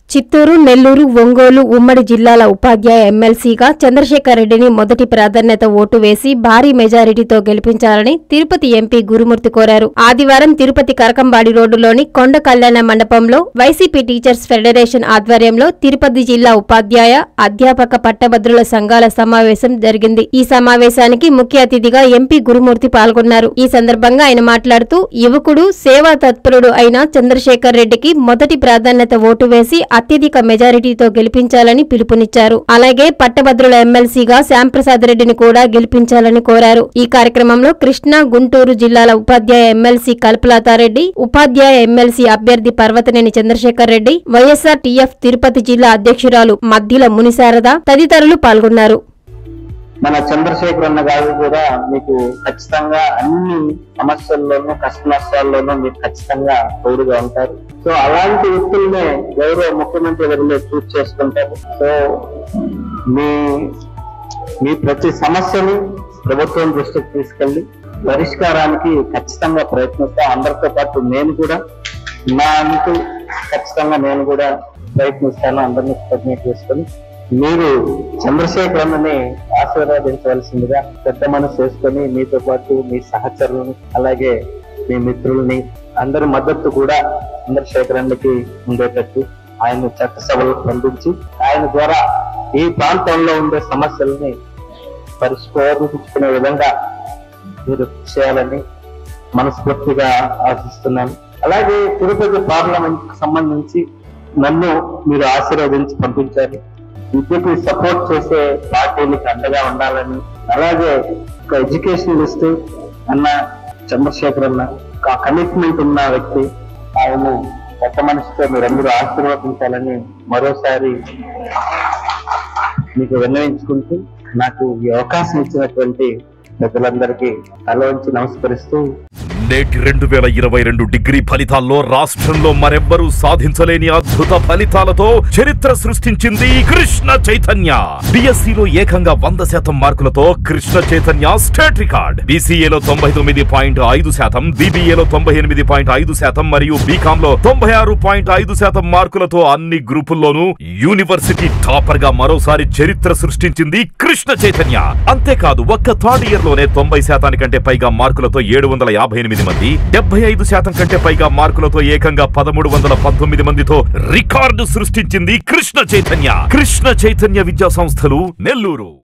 చిత్తూరు నెల్లూరు ఒంగోలు ఉమ్మడి జిల్లాల ఉపాధ్యాయ ఎమ్మెల్సీగా చంద్రశేఖర్ రెడ్డిని మొదటి ప్రాధాన్యత ఓటు వేసి భారీ మెజారిటీతో గెలిపించాలని తిరుపతి ఎంపీ గురుమూర్తి కోరారు ఆదివారం తిరుపతి కరకంబాడి రోడ్డులోని కొండ కళ్యాణ మండపంలో వైసీపీ టీచర్స్ ఫెడరేషన్ ఆధ్వర్యంలో తిరుపతి జిల్లా ఉపాధ్యాయ అధ్యాపక పట్టభద్రుల సంఘాల సమావేశం జరిగింది ఈ సమావేశానికి ముఖ్య అతిథిగా ఎంపీ గురుమూర్తి పాల్గొన్నారు ఈ సందర్భంగా ఆయన మాట్లాడుతూ యువకుడు సేవా తత్పరుడు అయిన చంద్రశేఖర్ రెడ్డికి మొదటి ప్రాధాన్యత ఓటు వేసి అత్యధిక మెజారిటీతో గెలిపించాలని పిలుపునిచ్చారు అలాగే పట్టభద్రుల ఎమ్మెల్సీగా శ్యాంప్రసాద్ రెడ్డిని కూడా గెలిపించాలని కోరారు ఈ కార్యక్రమంలో కృష్ణా గుంటూరు జిల్లాల ఉపాధ్యాయ ఎమ్మెల్సీ కల్పలతారెడ్డి ఉపాధ్యాయ ఎమ్మెల్సీ అభ్యర్థి పర్వతనేని చంద్రశేఖర్ రెడ్డి వైఎస్ఆర్ టీఎఫ్ తిరుపతి జిల్లా అధ్యక్షురాలు మద్దిల మునిశారద తదితరులు పాల్గొన్నారు మన చంద్రశేఖర్ అన్న గారు కూడా మీకు ఖచ్చితంగా అన్ని సమస్యల్లోనూ కష్ట నష్టాల్లోనూ మీరు ఖచ్చితంగా తోడుగా ఉంటారు సో అలాంటి వ్యక్తులనే గౌరవ ముఖ్యమంత్రి గారిలో చూస్ చేసుకుంటారు సో మీ మీ ప్రతి సమస్యని ప్రభుత్వం దృష్టికి తీసుకెళ్లి పరిష్కారానికి ఖచ్చితంగా ప్రయత్నిస్తా అందరితో పాటు నేను కూడా నా అంటూ ఖచ్చితంగా నేను కూడా ప్రయత్నిస్తాను అందరినీ కోఆర్డినేట్ చేసుకొని మీరు చంద్రశేఖర్ అన్నని ఆశీర్వదించవలసిందిగా పెద్ద మనసు చేసుకొని మీతో పాటు మీ సహచరులను అలాగే మీ మిత్రుల్ని అందరి మద్దతు కూడా చంద్రశేఖర్ అన్నకి ఉండేటట్టు ఆయన చట్టసభలకు పంపించి ఆయన ద్వారా ఈ ప్రాంతంలో ఉండే సమస్యల్ని పరిష్కరించుకునే విధంగా మీరు చేయాలని మనస్ఫూర్తిగా ఆశిస్తున్నాను అలాగే తిరుపతి పార్లమెంట్ కు సంబంధించి నన్ను మీరు ఆశీర్వదించి పంపించారు విద్యకి సపోర్ట్ చేసే పార్టీలకు అండగా ఉండాలని అలాగే ఒక ఎడ్యుకేషనలిస్ట్ అన్న చంద్రశేఖర్ అన్న ఒక కమిట్మెంట్ ఉన్న వ్యక్తి ఆయన పెద్ద మనిషితో మీరందరూ ఆశీర్వదించాలని మరోసారి మీకు విన్నవించుకుంటూ నాకు ఈ అవకాశం ఇచ్చినటువంటి పెద్దలందరికీ తల వంచి నమస్కరిస్తూ నేటి రెండు వేల ఇరవై రెండు డిగ్రీ ఫలితాల్లో రాష్ట్రంలో మరెవ్వరూ సాధించలేని అద్భుత ఫలితాలతో చరిత్ర సృష్టించింది కృష్ణ చైతన్య బిఎస్సిలో ఏకంగా వంద శాతం మార్కులతో కృష్ణ చైతన్య స్టేట్ రికార్డ్ బీసీఏలో తొంభై తొమ్మిది పాయింట్ ఐదు శాతం బీబీఏలో తొంభై ఎనిమిది పాయింట్ ఐదు శాతం మరియు బీకామ్ లో తొంభై ఆరు పాయింట్ ఐదు శాతం మార్కులతో అన్ని గ్రూపుల్లోనూ యూనివర్సిటీ టాపర్ గా మరోసారి చరిత్ర సృష్టించింది కృష్ణ చైతన్య అంతేకాదు ఒక్క థర్డ్ ఇయర్ లోనే తొంభై శాతానికంటే పైగా మార్కులతో ఏడు వందల యాభై ఎనిమిది మంది డెబ్బై ఐదు శాతం కంటే పైగా మార్కులతో ఏకంగా పదమూడు వందల పంతొమ్మిది మందితో రికార్డు సృష్టించింది కృష్ణ చైతన్య కృష్ణ చైతన్య విద్యా సంస్థలు నెల్లూరు